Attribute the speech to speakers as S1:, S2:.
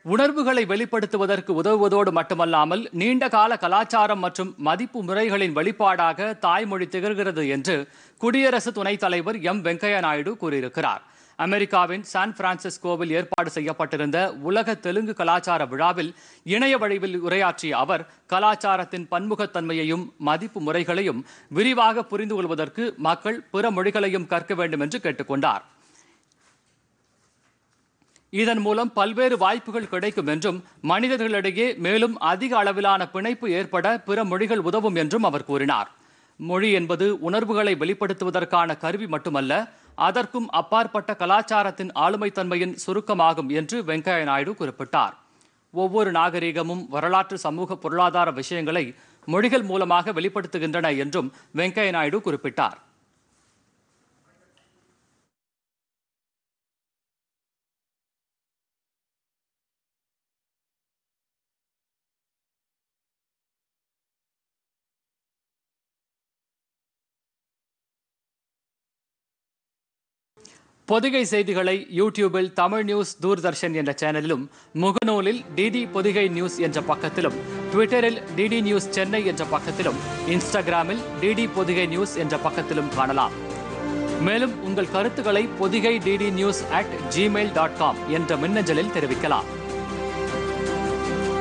S1: உணர்வுகளை வெளிப்படுத்துவதற்கு உதவுவதோடு மட்டுமல்லாமல் நீண்டகால கலாச்சாரம் மற்றும் மதிப்பு முறைகளின் வெளிப்பாடாக தாய்மொழி திகழ்கிறது என்று குடியரசு துணைத் தலைவர் எம் வெங்கையா நாயுடு கூறியிருக்கிறார் அமெரிக்காவின் சான் பிரான்சிஸ்கோவில் ஏற்பாடு செய்யப்பட்டிருந்த உலக தெலுங்கு கலாச்சார விழாவில் இணைய வழிவில் உரையாற்றிய அவர் கலாச்சாரத்தின் பன்முகத்தன்மையையும் மதிப்பு முறைகளையும் விரிவாக புரிந்து கொள்வதற்கு மக்கள் பிற மொழிகளையும் கற்க வேண்டும் என்று கேட்டுக்கொண்டார் இதன் மூலம் பல்வேறு வாய்ப்புகள் கிடைக்கும் என்றும் மனிதர்களிடையே மேலும் அதிக அளவிலான பிணைப்பு ஏற்பட பிற மொழிகள் உதவும் என்றும் அவர் கூறினார் மொழி என்பது உணர்வுகளை வெளிப்படுத்துவதற்கான கருவி மட்டுமல்ல அதற்கும் அப்பாற்பட்ட கலாச்சாரத்தின் ஆளுமைத்தன்மையின் சுருக்கமாகும் என்று வெங்கையா நாயுடு குறிப்பிட்டார் ஒவ்வொரு நாகரிகமும் வரலாற்று சமூக பொருளாதார விஷயங்களை மொழிகள் மூலமாக வெளிப்படுத்துகின்றன என்றும் வெங்கையா நாயுடு குறிப்பிட்டார் பொதிகை செய்திகளை யூடியூபில் தமிழ் நியூஸ் தூர்தர்ஷன் என்ற சேனலிலும் முகநூலில் டிடி பொதிகை நியூஸ் என்ற பக்கத்திலும் ட்விட்டரில் டிடி நியூஸ் சென்னை என்ற பக்கத்திலும் இன்ஸ்டாகிராமில் டிடி பொதிகை நியூஸ் என்ற பக்கத்திலும் காணலாம் மேலும் உங்கள் கருத்துக்களை Podhigai DD news at Gmail dot com என்ற மின்னஞ்சலில் தெரிவிக்கலாம்